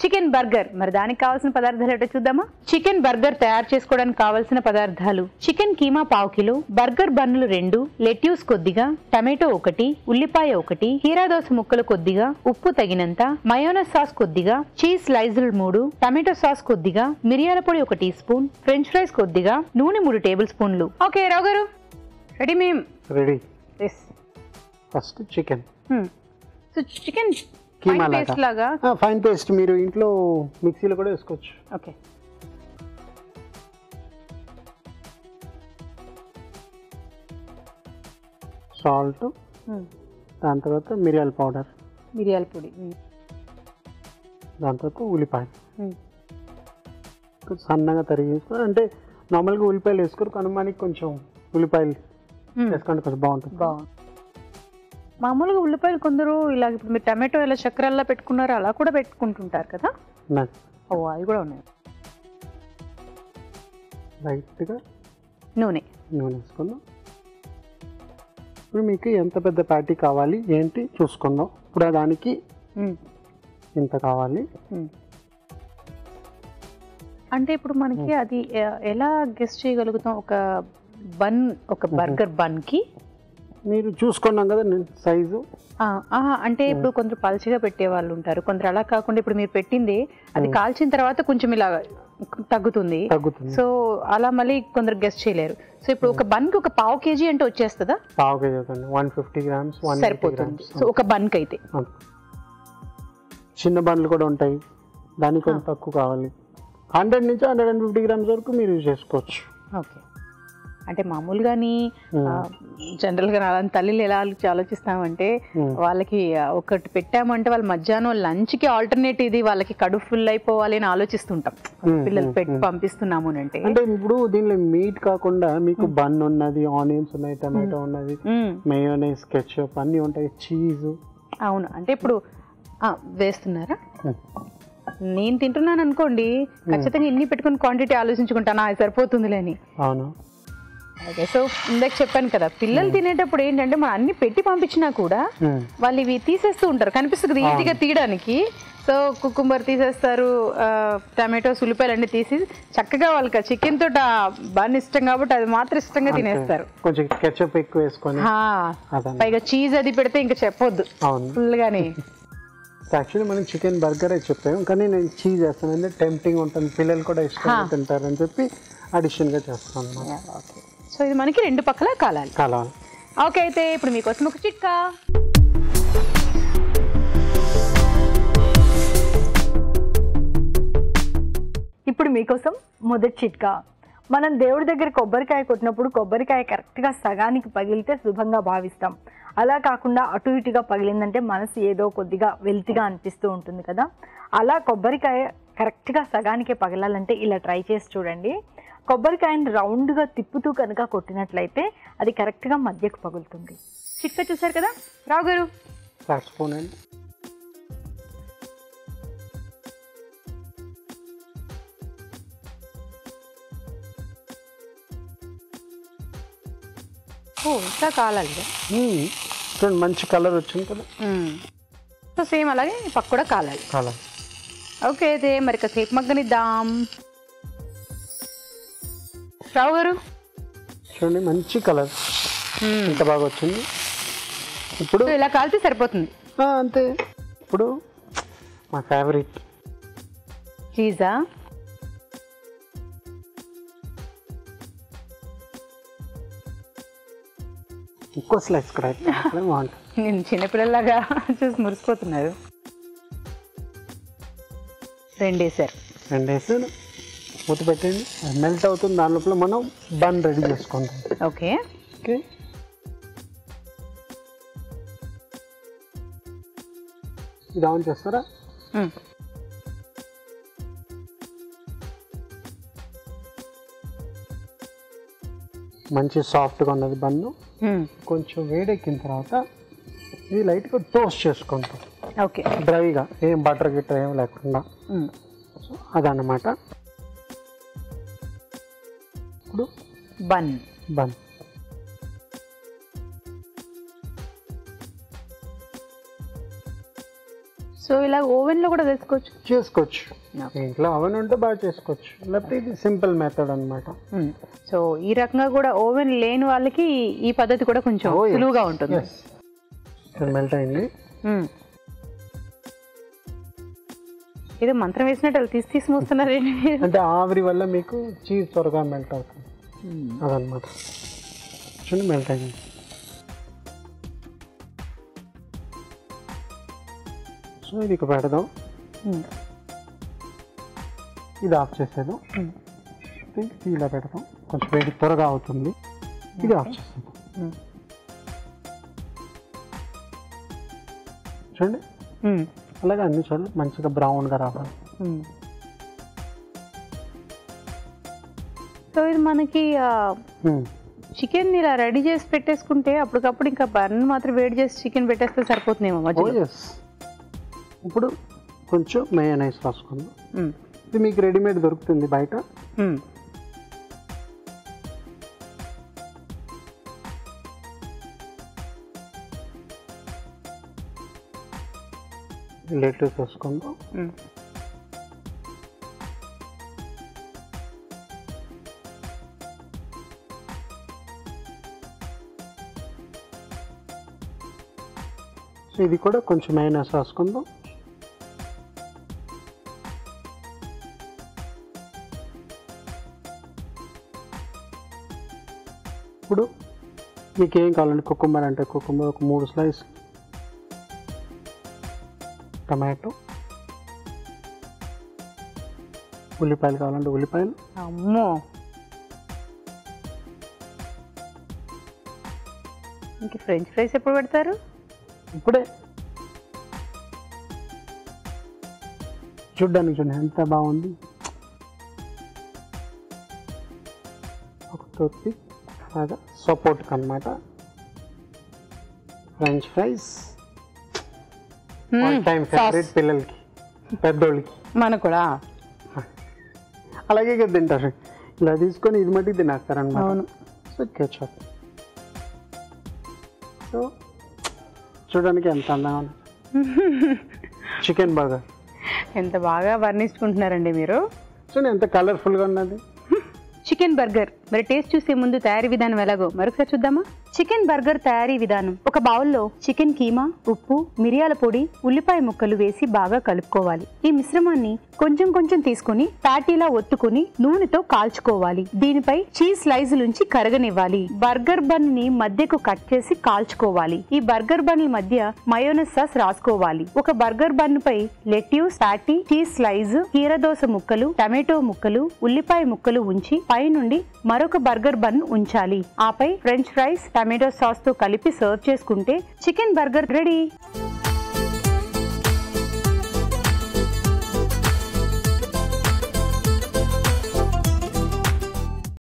Chicken burger మరి దానికి కావాల్సిన పదార్థాలు ఏంటో చూద్దామా చికెన్ బర్గర్ తయారు చేసుకోవడానికి కావాల్సిన పదార్థాలు చికెన్ కీమా పావు కిలో బర్గర్ బన్నులు రెండు లెట్యూస్ కొద్దిగా టమాటో ఒకటి ఉల్లిపాయ ఒకటి కీరాదోస ముక్కలు కొద్దిగా ఉప్పు తగినంత మయోనస్ సాస్ కొద్దిగా చీజ్ స్లైజులు మూడు టమాటో సాస్ కొద్దిగా మిరియాల పొడి ఒక టీ స్పూన్ ఫ్రెంచ్ ఫ్రైస్ కొద్దిగా నూనె మూడు టేబుల్ స్పూన్లు ఓకే రావు గారు రెడీ మేం ready first chicken so chicken keema paste లాగా ఫైన్ పేస్ట్ మీరు ఇంట్లో మిక్సీలో కూడా వేసుకోవచ్చు ఓకే సాల్ట్ దాని తర్వాత మిరియాల పౌడర్ మిరియాల పొడి మ్మ్. దాని తర్వాత ఉల్లిపాయ మ్మ్. కొంచెం సన్నగా తరిగి వేసుకోవాలి అంటే నార్మల్గా ఉల్లిపాయలు వేసుకోరు కానీ మనకి కొంచెం ఉల్లిపాయలు మ్మ్. వేసుకుంటే కొంచెం బాగుంటుంది బాగుంది మామూలుగా ఉల్లిపాయలు కొందరు ఇలా ఇప్పుడు మీరు టమాటో ఇలా చక్రాల్లో పెట్టుకున్నారో అలా కూడా పెట్టుకుంటుంటారు కదా ఉన్నాయి. ఓ అవి కూడా ఉన్నాయి లైట్గా నూనె నూనె వేసుకుందాం ఇప్పుడు మీకు ఎంత పెద్ద ప్యాటీ కావాలి ఏంటి చూసుకుందాం ఇప్పుడు దానికి మ్మ్. ఇంత కావాలి మ్మ్. అంటే ఇప్పుడు మనకి అది ఎ- ఎలా గెస్ట్ చేయగలుగుతాం ఒక బన్ ఒక బర్గర్ బన్ కి మీరు చూసుకున్నాం కదా నేను సైజు ఆ, ఆహా, అంటే ఇప్పుడు కొందరు పల్చగా పెట్టే వాళ్ళు ఉంటారు కొందరు అలా కాకుండా ఇప్పుడు మీరు పెట్టింది అది కాల్చిన తర్వాత కొంచెం ఇలా తగ్గుతుంది తగ్గుతుంది సో అలా మళ్ళీ కొందరు గెస్ట్ చేయలేరు సో ఇప్పుడు ఒక బన్ కి ఒక పావు కేజీ అంటే వచ్చేస్తుందా పావు కేజీ అవుతుంది వన్ ఫిఫ్టీ గ్రామ్స్ వన్ సరిపోతుంది సో ఒక బన్ కి అయితే చిన్న బండ్లు కూడా ఉంటాయి దానికి కొంచెం తక్కువ కావాలి హండ్రెడ్ నుంచి హండ్రెడ్ అండ్ ఫిఫ్టీ గ్రామ్స్ వరకు మీరు యూజ్ చేసుకోవచ్చు ఓకే అంటే మామూలుగాని Hmm. జనరల్ గా అలాంటి తల్లిలు ఎలా ఆలోచి- ఆలోచిస్తామంటే Hmm. వాళ్ళకి ఆ, ఒకటి పెట్టామంటే వాళ్ళు మధ్యాహ్నం లంచ్ కి ఆల్టర్నేట్ ఇది వాళ్ళకి కడుపు ఫుల్ అయిపోవాలి అని ఆలోచిస్తుంటాం Hmm, పిల్లలు hmm, పెట్టి పంపిస్తున్నాము అని అంటే అంటే ఇప్పుడు దీనిలో మీట్ కాకుండా మీకు బన్ ఉన్నది ఆనియన్స్ ఉన్నాయి టమాటో ఉన్నది Hmm. మయోనైస్ కెచప్ అన్నీ ఉంటాయి చీజ్ అవును అంటే ఇప్పుడు ఆ, వేస్తున్నారా నేను తింటున్నాను అనుకోండి ఖచ్చితంగా ఇన్ని పెట్టుకుని క్వాంటిటీ ఆలోచించుకుంటానా అది సరిపోతుందిలే అని అవును ఓకే సో ఇందాక చెప్పాను కదా పిల్లలు తినేటప్పుడు ఏంటంటే మనం అన్ని పెట్టి పంపించినా కూడా Hmm. వాళ్ళు ఇవి తీసేస్తూ ఉంటారు కనిపిస్తుంది కదా ఈజీగా తీయడానికి సో కుకుంబర్ తీసేస్తారు ఆ, టమాటోస్ ఉల్లిపాయలు అన్ని తీసి చక్కగా వాళ్ళకి చికెన్ తోట బాగా ఇష్టం కాబట్టి అది మాత్రం ఇష్టంగా తినేస్తారు కొంచెం కెచప్ ఎక్కువ వేసుకొని హా, అదన్న పైగా చీజ్ అది పెడితే ఇంకా చెప్పొద్దు అవును ఫుల్గానే యాక్చువల్లీ మనం చికెన్ బర్గర్ అయితే చెప్పాము కానీ నేను చీజ్ వేస్తాను అంటే టెంప్టింగ్ ఉంటుంది పిల్లలు కూడా ఇష్టంగా తింటారు అని చెప్పి అడిషన్గా చేస్తాను అన్నమాట సో ఇది మనకి రెండు పక్కల కాలాలి కలవాలి ఓకే అయితే ఇప్పుడు మీకోసం ఒక చిట్కా ఇప్పుడు మీకోసం మొదటి చిట్కా మనం దేవుడి దగ్గర కొబ్బరికాయ కొట్టినప్పుడు కొబ్బరికాయ కరెక్ట్గా సగానికి పగిలితే శుభంగా భావిస్తాం అలా కాకుండా అటు ఇటుగా పగిలిందంటే మనసు ఏదో కొద్దిగా వెల్తిగా అనిపిస్తూ ఉంటుంది కదా అలా కొబ్బరికాయ కరెక్ట్గా సగానికే పగలాలంటే ఇలా ట్రై చేసి చూడండి కొబ్బరికాయని రౌండ్గా తిప్పుతూ కనుక కొట్టినట్లయితే అది కరెక్ట్గా మధ్యకు పగులుతుంది చిట్కా చూసారు కదా రావు గారు సాక్స్ఫోన్ అండి ఓ ఇంకా కాలాలి కదా మ్మ్. చూడండి మంచి కలర్ వచ్చింది కదా సో సేమ్ అలాగే ఈ పక్క కూడా కాలాలి కలర్ ఓకే అయితే మరి కాసేపు మగ్గనిద్దాం రావు గారు చూడండి మంచి కలర్ ఎంత బాగా వచ్చింది ఇప్పుడు సో ఇలా కాలితే సరిపోతుంది ఆ, అంతే ఇప్పుడు మా ఫేవరెట్ చీజా ఎక్కువ స్లైస్ కూడా అయితే అట్లే బాగుంటుంది నేను చిన్నపిల్లలాగా చూసి మురిసిపోతున్నారు రెండేసారు రెండు వేసి మూత పెట్టండి మెల్ట్ అవుతుంది దాని లోపల మనం బన్ రెడీ చేసుకుంటాం ఓకే ఓకే ఇది ఆన్ చేస్తారా మ్మ్. మంచి సాఫ్ట్గా ఉన్నది బన్ను మ్మ్. కొంచెం వేడెక్కిన తర్వాత ఇది లైట్గా టోస్ట్ చేసుకుంటాం ఓకే డ్రైగా ఏం బటర్ గిట్టర్ ఏం లేకుండా మ్మ్. సో అదన్నమాట ఇప్పుడు బన్ బన్ సో సో ఇలా ఓవెన్లో కూడా వేసుకోవచ్చు చేసుకోవచ్చు ఇంట్లో అవన్నీ ఉంటే బాగా చేసుకోవచ్చు లేకపోతే ఇది సింపుల్ మెథడ్ అనమాట సో ఈ రకంగా కూడా ఓవెన్ లేని వాళ్ళకి ఈ పద్ధతి కూడా కొంచెం Oh, yes. సులువుగా ఉంటుంది మెల్ట్ అయింది మ్మ్. ఏదో మంత్రం వేసినట్టు వాళ్ళు తీసి తీసి మూస్తున్నారండి మీరు అంటే ఆవిరి వల్ల మీకు చీజ్ త్వరగా మెల్ట్ అవుతుంది అదనమాట చూడండి మెల్ట్ అయింది సో ఇది ఇక పెడదాం మ్మ్. ఇది ఆఫ్ చేసేద్దాం మ్మ్. ఇది ఇలా పెడదాం కొంచెం వేడి త్వరగా అవుతుంది ఇది ఆఫ్ చేసేద్దాం మ్మ్. చూడండి మ్మ్. అలాగే అన్ని చూడండి మంచిగా బ్రౌన్గా రావాలి మ్మ్. సో ఇది మనకి మ్మ్. చికెన్ ఇలా రెడీ చేసి పెట్టేసుకుంటే అప్పటికప్పుడు ఇంకా బర్న్ మాత్రం వేడి చేసి చికెన్ పెట్టేస్తే సరిపోతుందేమో ఓ మధ్యలో ఎస్ ఇప్పుడు కొంచెం మేయనైస్ రాసుకుందాం మ్మ్. ఇది మీకు రెడీమేడ్ దొరుకుతుంది బయట మ్మ్. లేటెస్ట్ వేసుకుందాం మ్మ్. సో ఇది కూడా కొంచెం మైనస్ రాసుకుందాం ఇప్పుడు మీకు ఏం కావాలండి కుకుంబర్ అంటే కుకుంబర్ ఒక మూడు స్లైస్ టమాటో ఉల్లిపాయలు కావాలంటే ఉల్లిపాయలు అమ్మో ఇంక ఫ్రెంచ్ ఫ్రైస్ ఎప్పుడు పెడతారు ఇప్పుడే చూడ్డానికి చూడండి ఎంత బాగుంది ఒక తొత్తి బాగా సపోర్ట్ అనమాట French fries one time favourite పిల్లలకి పెద్దోళ్ళకి మనకు కూడా అలాగే కదా తింటారు ఇలా తీసుకొని ఇది మట్టి తినేస్తారనమాట అవును సో కెచప్ సో చూడడానికి ఎంత అందంగా ఉంది చికెన్ బర్గర్ ఎంత బాగా వర్ణించుకుంటున్నారండి మీరు చూడండి ఎంత కలర్ఫుల్గా ఉన్నది చికెన్ బర్గర్ మరి టేస్ట్ చూసే ముందు తయారీ విధానం ఎలాగో మరొకసారి చూద్దామా చికెన్ బర్గర్ తయారీ విధానం ఒక బౌల్లో చికెన్ కీమా ఉప్పు మిరియాల పొడి ఉల్లిపాయ ముక్కలు వేసి బాగా కలుపుకోవాలి ఈ మిశ్రమాన్ని కొంచెం కొంచెం తీసుకొని ప్యాటీలా ఒత్తుకుని నూనెతో కాల్చుకోవాలి దీనిపై చీజ్ స్లైజులుంచి కరగనివ్వాలి బర్గర్ బన్ ని మధ్యకు కట్ చేసి కాల్చుకోవాలి ఈ బర్గర్ బన్ మధ్య మయోనస్ సాస్ రాసుకోవాలి ఒక బర్గర్ బన్ పై లెట్యూస్ ప్యాటీ చీజ్ స్లైజ్ కీరదోస ముక్కలు టమాటో ముక్కలు ఉల్లిపాయ ముక్కలు ఉంచి పై నుండి మరొక బర్గర్ బన్ ఉంచాలి ఆపై ఫ్రెంచ్ ఫ్రైస్ టమాటో సాస్ తో కలిపి సర్వ్ చేసుకుంటే చికెన్ బర్గర్ రెడీ